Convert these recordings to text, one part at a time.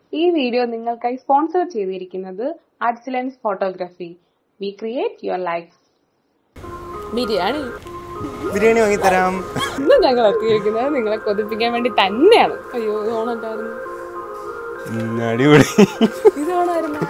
ഈ വീഡിയോ നിങ്ങൾക്കായി സ്പോൺസർ ചെയ്തിരിക്കുന്നത് അഡ്സിലൻസ് photography we create your life biryani biryani വാങ്ങിത്തരാം ഇന്ന് ഞങ്ങൾ എത്തിയിരിക്കുന്നത് നിങ്ങളെ കൊതിപ്പിക്കാൻ വേണ്ടി തന്നെയാണ് അയ്യോ ഇത് ഓണല്ലായിരുന്നു ഉം, അടിപൊളി ഇത് ഓണമായിരുന്നു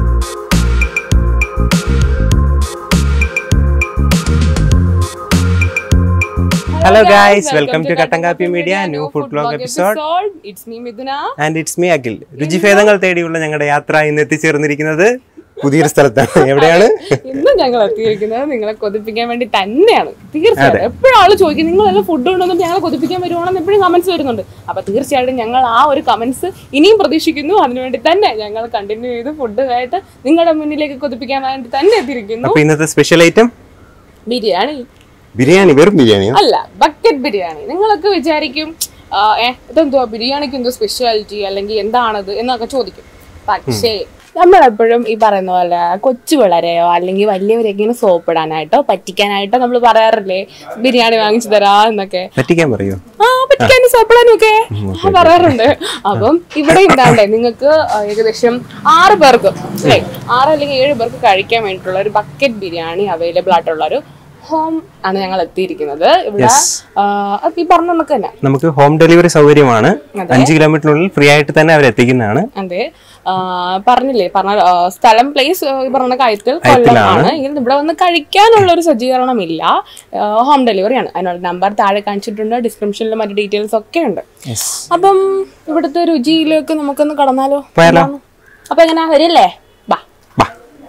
hello guys welcome to Kattan Kaapi media new food blog episode it's me Mithuna and it's me Akhil രുചിഭേദങ്ങൾ തേടിയുള്ള ഞങ്ങളുടെ യാത്ര ഇന്ന് എത്തിച്ചേർന്നിരിക്കുന്നത് പുതിയൊരു സ്ഥലത്താണ് എവിടെയാണ് ഇന്ന് ഞങ്ങൾ എത്തിയിരിക്കുന്നത് നിങ്ങളെ കൊതിപ്പിക്കാൻ വേണ്ടി തന്നെയാണ് തീർച്ചയായിട്ടും എപ്പോഴും ആള് ചോദിക്കും നിങ്ങൾ എല്ലാം ഫുഡ് കൊണ്ടൊന്നും ഞങ്ങളെ കൊതിപ്പിക്കാൻ വരുവാണെന്ന് എപ്പോഴും കമന്റ്സ് വരുന്നുണ്ട് അപ്പൊ തീർച്ചയായിട്ടും ഞങ്ങൾ ആ ഒരു കമന്റ്സ് ഇനിയും പ്രതീക്ഷിക്കുന്നു അതിനുവേണ്ടി തന്നെ ഞങ്ങൾ കണ്ടിന്യൂ ചെയ്ത് ഫുഡ് ആയിട്ട് നിങ്ങളുടെ മുന്നിലേക്ക് കൊതിപ്പിക്കാൻ വേണ്ടി തന്നെ എത്തിയിരിക്കുന്നു അപ്പൊ ഇന്നത്തെ സ്പെഷ്യൽ ഐറ്റം ബിരിയാണി ബിരിയാണി വെറും ബിരിയാണിയോ അല്ല ബക്കറ്റ് ബിരിയാണി നിങ്ങളൊക്കെ വിചാരിക്കും ആ, ഏ ഇതെന്തുവാ ബിരിയാണിക്ക് എന്തോ സ്പെഷ്യാലിറ്റി അല്ലെങ്കിൽ എന്താണത് എന്നൊക്കെ ചോദിക്കും പക്ഷേ നമ്മളെപ്പോഴും ഈ പറയുന്ന പോലെ കൊച്ചു പിള്ളേരെയോ അല്ലെങ്കിൽ വലിയവരെയൊക്കെ ഇങ്ങനെ സോപ്പിടാനായിട്ടോ പറ്റിക്കാനായിട്ടോ നമ്മൾ പറയാറില്ലേ ബിരിയാണി വാങ്ങിച്ചു തരാ എന്നൊക്കെ പറ്റിക്കാൻ പറയോ ആ പറ്റിക്കാനും സോപ്പിടാനും ഒക്കെ ആ, പറയാറുണ്ട് അപ്പം ഇവിടെ ഉണ്ടാണ്ടേ നിങ്ങൾക്ക് ഏകദേശം ആറ് പേർക്ക് അല്ലേ ആറ് അല്ലെങ്കിൽ ഏഴ് പേർക്ക് കഴിക്കാൻ വേണ്ടിയിട്ടുള്ള ഒരു ബക്കറ്റ് ബിരിയാണി അവൈലബിൾ ആയിട്ടുള്ള ഒരു ഹോം ആണ് ഞങ്ങൾ എത്തിയിരിക്കുന്നത് ഇവിടെ ആ, അത് ഈ പറഞ്ഞ നമുക്ക് തന്നെ നമുക്ക് ഹോം ഡെലിവറി സൗകര്യമാണ് അഞ്ച് കിലോമീറ്ററിനുള്ളിൽ ഫ്രീ ആയിട്ട് തന്നെ അവർ എത്തിക്കുന്നതാണ് അതെ ആ, പറഞ്ഞില്ലേ പറഞ്ഞ ആ, സ്ഥലം പ്ലേസ് ഈ പറഞ്ഞ കാര്യത്തിൽ കൊല്ലമാണ് എങ്കിൽ ഇവിടെ വന്ന് കഴിക്കാനുള്ള ഒരു സജ്ജീകരണമില്ല ഹോം ഡെലിവറിയാണ് അതിനുള്ള നമ്പർ താഴെ കാണിച്ചിട്ടുണ്ട് ഡിസ്ക്രിപ്ഷനിൽ മറ്റു ഡീറ്റെയിൽസ് ഒക്കെ ഉണ്ട് അപ്പം ഇവിടുത്തെ രുചിയിലേക്ക് നമുക്കൊന്ന് കടന്നാലോ പോയാലോ? എന്താണ്? അപ്പൊ എങ്ങനെ വരില്ലേ ബാ ബാ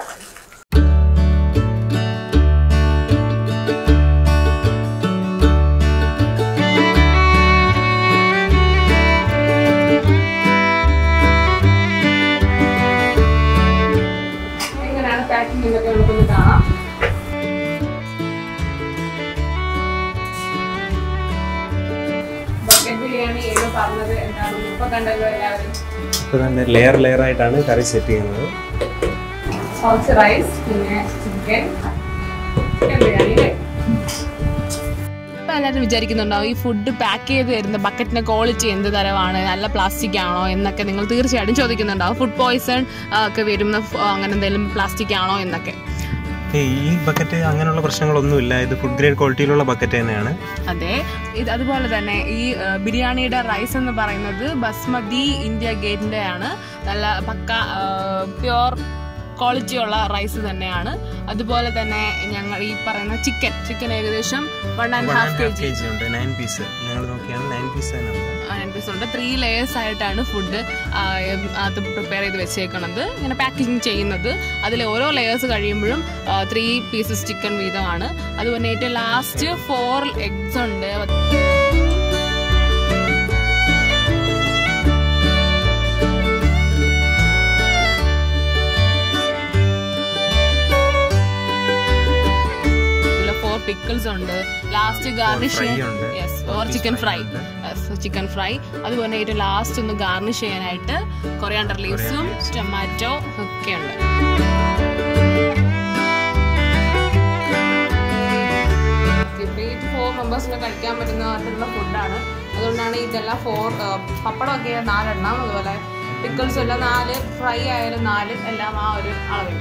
എങ്ങനെയാണ് പാക്കിംഗ് എന്നൊക്കെ നമുക്കൊന്ന് കാണാം ബക്കറ്റ് ബിരിയാണി എന്ന് പറഞ്ഞത് എന്താണെന്ന് ഇപ്പൊ കണ്ടല്ലോ എല്ലാവരും ഇപ്പൊ തന്നെ ലെയർ ലെയർ ആയിട്ടാണ് കറി സെറ്റ് ചെയ്യുന്നത് കുറച്ച് റൈസ് പിന്നെ ചിക്കൻ ചിക്കൻ ബിരിയാണി അല്ലേ ഇപ്പൊ എല്ലാവരും വിചാരിക്കുന്നുണ്ടാവും ഈ ഫുഡ് പാക്ക് ചെയ്ത് തരുന്ന ബക്കറ്റിന്റെ ക്വാളിറ്റി എന്ത് തരമാണ് നല്ല പ്ലാസ്റ്റിക് ആണോ എന്നൊക്കെ നിങ്ങൾ തീർച്ചയായിട്ടും ചോദിക്കുന്നുണ്ടാവും ഫുഡ് പോയിസൺ ഒക്കെ വരുന്ന ഫ- അങ്ങനെ എന്തെങ്കിലും പ്ലാസ്റ്റിക് ആണോ എന്നൊക്കെ ഏയ്, ഈ ബക്കറ്റ് അങ്ങനെയുള്ള പ്രശ്നങ്ങളൊന്നുമില്ല ഇത് ഫുഡ് ഗ്രേഡ് ക്വാളിറ്റിയിലുള്ള ബക്കറ്റ് തന്നെയാണ് അതെ ഇത് അതുപോലെ തന്നെ ഈ ആ, ബിരിയാണിയുടെ റൈസ് എന്ന് പറയുന്നത് ബസ്മതി ഇന്ത്യ ഗേറ്റിന്റെ ആണ് നല്ല പക്ക പ്യുവർ ക്വാളിറ്റി ഉള്ള റൈസ് തന്നെയാണ് അതുപോലെ തന്നെ ഞങ്ങൾ ഈ പറയുന്ന ചിക്കൻ ചിക്കൻ ഏകദേശം one and half KG KG കെ ജി ഉണ്ട് നയൻ പീസ് ഞങ്ങൾ നോക്കിയാണ് നയൻ പീസ് തന്നെ ഉണ്ട് ഉണ്ട് ത്രീ ലെയേഴ്സ് ആയിട്ടാണ് ഫുഡ് അത് പ്രിപ്പയർ ചെയ്ത് വെച്ചേക്കുന്നത് ഇങ്ങനെ പാക്കേജിങ് ചെയ്യുന്നത് അതിൽ ഓരോ ലെയേഴ്സ് കഴിയുമ്പോഴും ത്രീ പീസസ് ചിക്കൻ വീതമാണ് അതുപോലെ ഏറ്റവും ലാസ്റ്റ് ഫോർ എഗ്സ് ഉണ്ട് ഫോർ പിക്കിൾസ് ഉണ്ട് ലാസ്റ്റ് ഗാർണിഷ് fry ഉണ്ട്. Yes or chicken fry chicken fry അതുപോലെ ഏറ്റവും ലാസ്റ്റ് ഒന്ന് ഗാർണിഷ് ചെയ്യാനായിട്ട് കൊറിയാണ്ടർ ലീവ്സും ടൊമാറ്റോ ഒക്കെ ഉണ്ട് ഫോർ മെമ്പേഴ്സിന് കഴിക്കാൻ പറ്റുന്ന തരത്തിലുള്ള ഫുഡാണ് അതുകൊണ്ടാണ് ഇതെല്ലാം ഫോർ പപ്പടമൊക്കെ നാലെണ്ണം അതുപോലെ പിക്കിൾസ് എല്ലാം നാല് ഫ്രൈ ആയാലും നാല് എല്ലാം ആ ഒരു അളവിൽ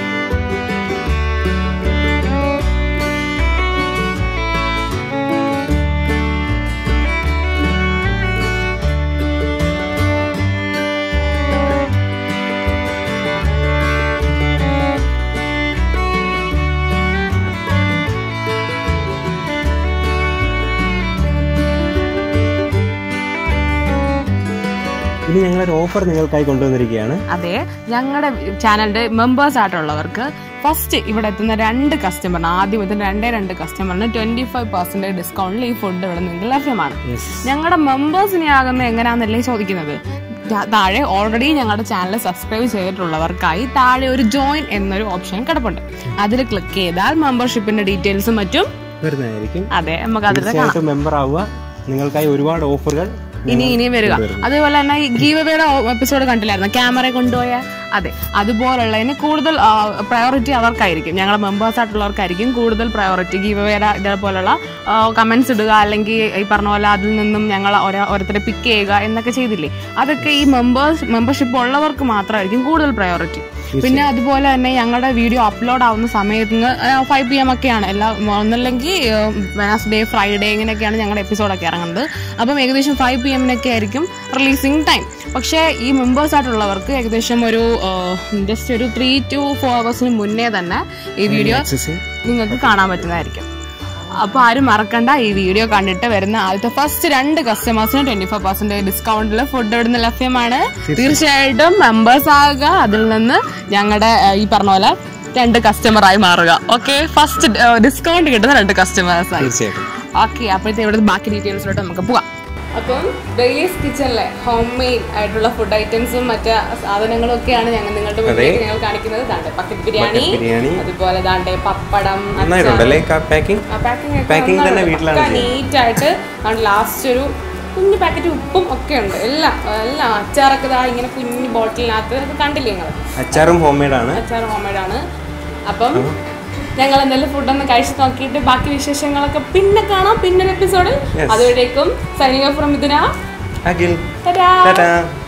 ഇനി ഞങ്ങളൊരു ഓഫർ നിങ്ങൾക്കായി കൊണ്ടുവന്നിരിക്കുകയാണ് അതെ ഞങ്ങളുടെ ചാനലിന്റെ മെമ്പേഴ്സ് ആയിട്ടുള്ളവർക്ക് ഫസ്റ്റ് ഇവിടെ എത്തുന്ന രണ്ട് കസ്റ്റമറിന് ആദ്യം എത്തുന്ന രണ്ടേ രണ്ട് കസ്റ്റമറിന് ട്വന്റി ഫൈവ് പെർസെന്റേജ് ഡിസ്കൗണ്ടിൽ ഈ ഫുഡ് ഇവിടെ നിങ്ങൾക്ക് ലഭ്യമാണ് ഞങ്ങളുടെ മെമ്പേഴ്സിനെ ആകുന്ന എങ്ങനെയാണെന്നല്ലേ ചോദിക്കുന്നത് താ- താഴെ ഓൾറെഡി ഞങ്ങളുടെ ചാനൽ സബ്സ്ക്രൈബ് ചെയ്തിട്ടുള്ളവർക്കായി താഴെ ഒരു ജോയിൻ എന്നൊരു ഓപ്ഷൻ കിടപ്പുണ്ട് അതിൽ ക്ലിക്ക് ചെയ്താൽ മെമ്പർഷിപ്പിന്റെ ഡീറ്റെയിൽസും മറ്റും വരുന്നതായിരിക്കും അതെ നമുക്ക് അതിൽ കാണാം തീർച്ചയായിട്ടും മെമ്പർ ആവുക നിങ്ങൾക്കായി ഒരുപാട് ഓഫറുകൾ ഇനി ഇനി വരിക അതുപോലെ തന്നെ ഈ ഗീവയുടെ എപ്പിസോഡ് കണ്ടില്ലായിരുന്നു ക്യാമറ കൊണ്ടുപോയ അതെ അതുപോലുള്ളതിന് കൂടുതൽ പ്രയോറിറ്റി അവർക്കായിരിക്കും ഞങ്ങളുടെ മെമ്പേഴ്സ് ആയിട്ടുള്ളവർക്കായിരിക്കും കൂടുതൽ പ്രയോറിറ്റി ഗീവയുടെ ഇതേപോലുള്ള കമന്റ്സ് ഇടുക അല്ലെങ്കിൽ ഈ പറഞ്ഞ പോലെ അതിൽ നിന്നും ഞങ്ങൾ ഓരോ- ഓരോരുത്തരെ പിക്ക് ചെയ്യുക എന്നൊക്കെ ചെയ്തില്ലേ അതൊക്കെ ഈ മെമ്പേഴ്സ് മെമ്പർഷിപ്പ് ഉള്ളവർക്ക് മാത്രമായിരിക്കും കൂടുതൽ പ്രയോറിറ്റി പിന്നെ അതുപോലെ തന്നെ ഞങ്ങളുടെ വീഡിയോ അപ്ലോഡ് ആവുന്ന സമയത്ത് ഫൈവ് പി എം ഒക്കെയാണ് എല്ലാ ഒന്നല്ലെങ്കിൽ വെനസ്ഡേ ഫ്രൈഡേ ഇങ്ങനെയൊക്കെയാണ് ഞങ്ങളുടെ എപ്പിസോഡൊക്കെ ഇറങ്ങുന്നത് അപ്പം ഏകദേശം ഫൈവ് പി എമ്മിനൊക്കെ ആയിരിക്കും റിലീസിങ് ടൈം പക്ഷേ ഈ മെമ്പേഴ്സ് ആയിട്ടുള്ളവർക്ക് ഏകദേശം ഒരു ജസ്റ്റ് ഒരു ത്രീ ടു ഫോർ അവേഴ്സിന് മുന്നേ തന്നെ ഈ വീഡിയോ നിങ്ങൾക്ക് കാണാൻ പറ്റുന്നതായിരിക്കും അപ്പോൾ ആരും മറക്കണ്ട ഈ വീഡിയോ കണ്ടിട്ട് വരുന്ന ആദ്യത്തെ ഫസ്റ്റ് രണ്ട് കസ്റ്റമേഴ്സിന് ട്വന്റി ഫൈവ് പെർസെന്റ് ഡിസ്കൗണ്ടിൽ ഫുഡ് ഇവിടുന്ന് ലഭ്യമാണ് തീർച്ചയായിട്ടും മെമ്പേഴ്സ് ആകുക അതിൽ നിന്ന് ഞങ്ങളുടെ ഈ പറഞ്ഞ പോലെ രണ്ട് കസ്റ്റമറായി മാറുക ഓക്കെ ഫസ്റ്റ് ഡിസ്കൗണ്ട് കിട്ടുന്ന രണ്ട് കസ്റ്റമേഴ്സ് ആയി തീർച്ചയായിട്ടും ഓക്കെ അപ്പോഴത്തെ ഇവിടെ ബാക്കി ഡീറ്റെയിൽസിലോട്ട് നമുക്ക് പോവാം അപ്പം ഡെയിലീസ് കിച്ചണിലെ ഹോം മെയ്ഡ് ആയിട്ടുള്ള ഫുഡ് ഐറ്റംസും മറ്റ് സാധനങ്ങളും ഒക്കെയാണ് ഞങ്ങൾ നിങ്ങളുടെ മുന്നിലേക്ക് ഞങ്ങൾ കാണിക്കുന്നത് ദാണ്ടെ പക്കറ്റ് ബിരിയാണി ബിരിയാണി അതുപോലെ ദാണ്ടെ പപ്പടം നന്നായിട്ടുണ്ടല്ലേ പാക്കിംഗ് പാക്കിംഗ് Packing തന്നെ വീട്ടിലാണ് നീറ്റ് ആയിട്ട് ലാസ്റ്റ് ഒരു കുഞ്ഞു പാക്കറ്റ് ഉപ്പും ഒക്കെ ഉണ്ട് എല്ലാം എല്ലാം അച്ചാറൊക്കെ ഇതാ ഇങ്ങനെ കുഞ്ഞു ബോട്ടിലിനകത്ത് ഇതൊക്കെ കണ്ടില്ലേ നിങ്ങൾ അച്ചാറും ഹോം മെയ്ഡ് ആണ് അച്ചാർ ഹോംമേഡ് ആണ് അപ്പം ഞങ്ങൾ എന്തായാലും ഫുഡൊന്ന് കഴിച്ച് നോക്കിയിട്ട് ബാക്കി വിശേഷങ്ങളൊക്കെ പിന്നെ കാണാം പിന്നൊരു എപ്പിസോഡ് അതുവരേക്കും സൈനിക ഫ്രം ഇതിനാ അഖിൽ ടാറ്റാ ടാറ്റാ